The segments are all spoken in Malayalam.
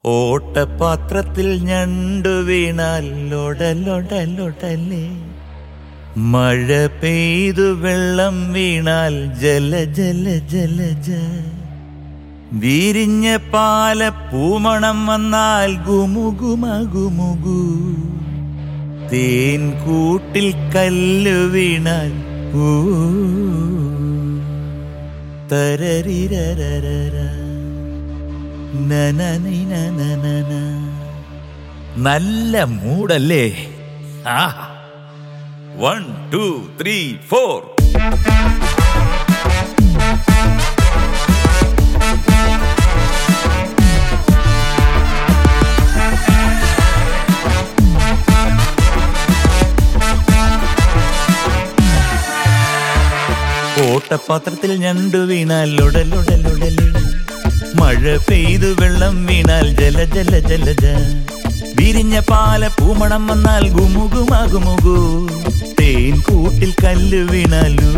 ഓട്ടപാത്രത്തിൽ ഞണ്ടു വീണാൽ ലൊടലൊടലൊടലേ മഴ പെയ്തു വെള്ളം വീണാൽ ജല ജല ജലജ വിരിഞ്ഞ പാല പൂമണം വന്നാൽ ഗുമുഗുമ ഗുമുഗു തേൻ കൂട്ടിൽ കല്ല് വീണാൽ ഊ തരരിരരരര നനനിനനനന. നല്ല മൂടല്ലേ ആ വൺ ടു ത്രീ ഫോർ ഓട്ടപാത്രത്തിൽ ഞണ്ടു വീണാൽ ഉടലുടലുടലി മഴ പെയ്തു വെള്ളം വീണാൽ ജല ജല ജലജ വിരിഞ്ഞ പാല പൂമണം വന്നാൽ ഗുമുഗുമാകുമുകു തേൻ കൂട്ടിൽ കല്ല് വീണാലൂ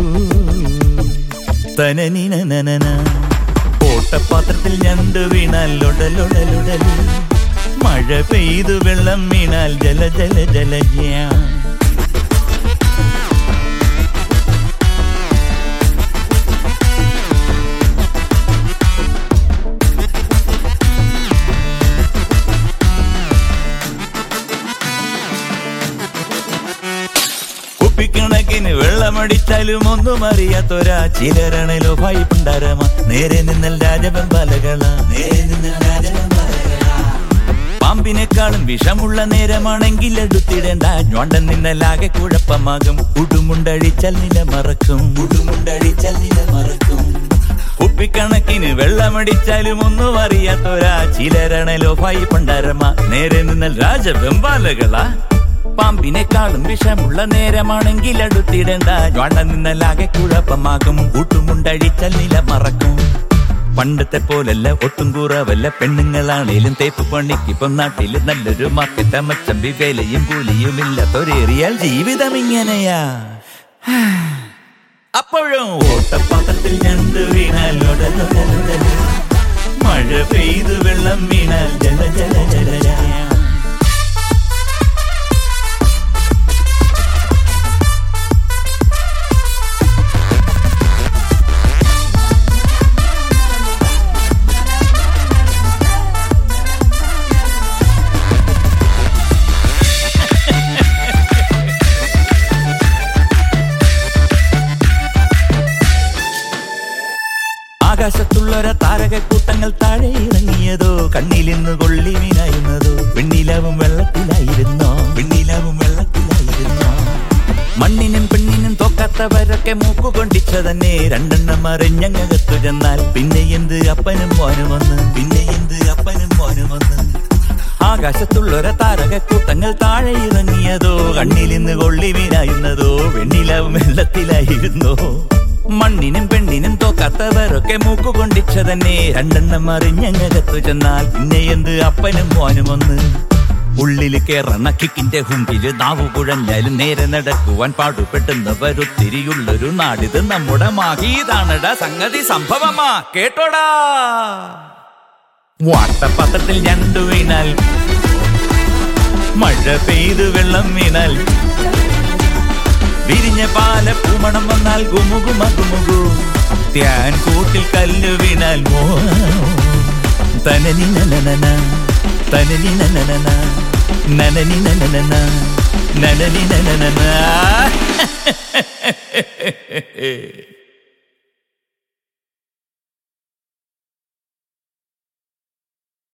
തനനിനനന ഓട്ടപാത്രത്തിൽ ഞണ്ട് വീണാൽ ഉടലുടലുടലി മഴ പെയ്തു വെള്ളം വീണാൽ ജല ജല ജലജ കുപ്പിക്കണക്കിന് വെള്ളമടിച്ചാലും ഒന്നും അറിയാത്തൊരാ ചിലരണലോ ഭയപ്പുണ്ടാരമ നേരെ നിന്നൽ രാജവെമ്പാലകള നേരെ നിന്നൽ രാജവെമ്പാലകള പാമ്പിനെക്കാളും വിഷമുള്ള നേരമാണെങ്കിൽ എടുത്തിടേണ്ട ഞോണ്ടൻ നിന്നലാകെ കുഴപ്പമാകും ഉടുമുണ്ടഴിച്ചാൽ നില മറക്കും ഉടുമുണ്ടഴിച്ചാൽ നില മറക്കും കുപ്പിക്കണക്കിന് വെള്ളമടിച്ചാലും ഒന്നും അറിയാത്തൊരാ ചിലരണലോ ഭയപ്പുണ്ടാരമ നേരെ നിന്നൽ രാജവെമ്പാലകളാ പാമ്പിനെക്കാളും വിഷമുള്ള നേരമാണെങ്കിൽ അടുത്തിടേണ്ട ജ്വാണ്ട നിന്നലാകെ കുഴപ്പമാകും കൂട്ടുമുണ്ടഴിച്ചാൽ നില മറക്കും പണ്ടത്തെ പോലല്ല ഒട്ടും കുറവല്ല പെണ്ണുങ്ങളാണേലും തേപ്പ് പണിക്ക് ഇപ്പം നാട്ടില് നല്ലൊരു മാർക്കറ്റ് മച്ചമ്പി വേലയും കൂലിയും ഇല്ലാത്തൊരേറിയാൽ ജീവിതം ഇങ്ങനെയാ അപ്പോഴും ഓട്ടപ്പാത്രത്തിൽ ഞണ്ട് വീണാൽ ഉടലുടലുടലു. മഴ പെയ്തു വെള്ളം വീണാൽ ജല ജല ജല ജല ആകാശത്തുള്ളൊര താരകക്കൂട്ടങ്ങൾ താഴെ ഇറങ്ങിയതോ കണ്ണിലിന്ന് കൊള്ളി മീനായിരുന്നതോ വെണ്ണിലാവും വെള്ളത്തിലായിരുന്നോ വെണ്ണിലാവും വെള്ളത്തിലായിരുന്നോ മണ്ണിനും പെണ്ണിനും തോക്കാത്തവരൊക്കെ മൂക്കുകൊണ്ടിച്ച തന്നെ രണ്ടെണ്ണം അറിഞ്ഞങ്ങകത്തു ചെന്നാൽ പിന്നെ എന്ത് അപ്പനും മോനും വന്ന് പിന്നെ എന്ത് അപ്പനും മോനും വന്ന് ആകാശത്തുള്ളൊര താരകക്കൂട്ടങ്ങൾ താഴെ ഇറങ്ങിയതോ കണ്ണിലിന്ന് കൊള്ളി വീനായിരുന്നതോ വെണ്ണിലാവും വെള്ളത്തിലായിരുന്നോ മണ്ണിനും പെണ്ണിനും തോക്കാത്തവരൊക്കെ മൂക്കുകൊണ്ടിച്ച തന്നെ രണ്ടെണ്ണം അറിഞ്ഞങ്ങകത്തു ചെന്നാൽ പിന്നെ എന്ത് അപ്പനും മോനും ഒന്ന് ഉള്ളില് കേറണ കിക്കിന്റെ ഹുമ്പില് നാവു കുഴഞ്ഞാലും നേരെ നടക്കുവാൻ പാടുപെട്ടുന്നവരൊത്തിരിയുള്ളൊരു നാടിത് നമ്മുടെ മാഹീതാണടാ സംഗതി സംഭവമാ കേട്ടോടാ വാട്ടപാത്രത്തിൽ ഞണ്ടു വീണാൽ മഴ പെയ്തു വെള്ളം വീണാൽ വിരിഞ്ഞ പാല പൂമണം വന്നാൽ ഗുമുഗുമ ഗുമുഗു ത്യാൻ കൂട്ടിൽ കല്ല് വീണാൽ മോ തനനി നനനന തനനി നനനന നനനി നനനന നനനി നനനന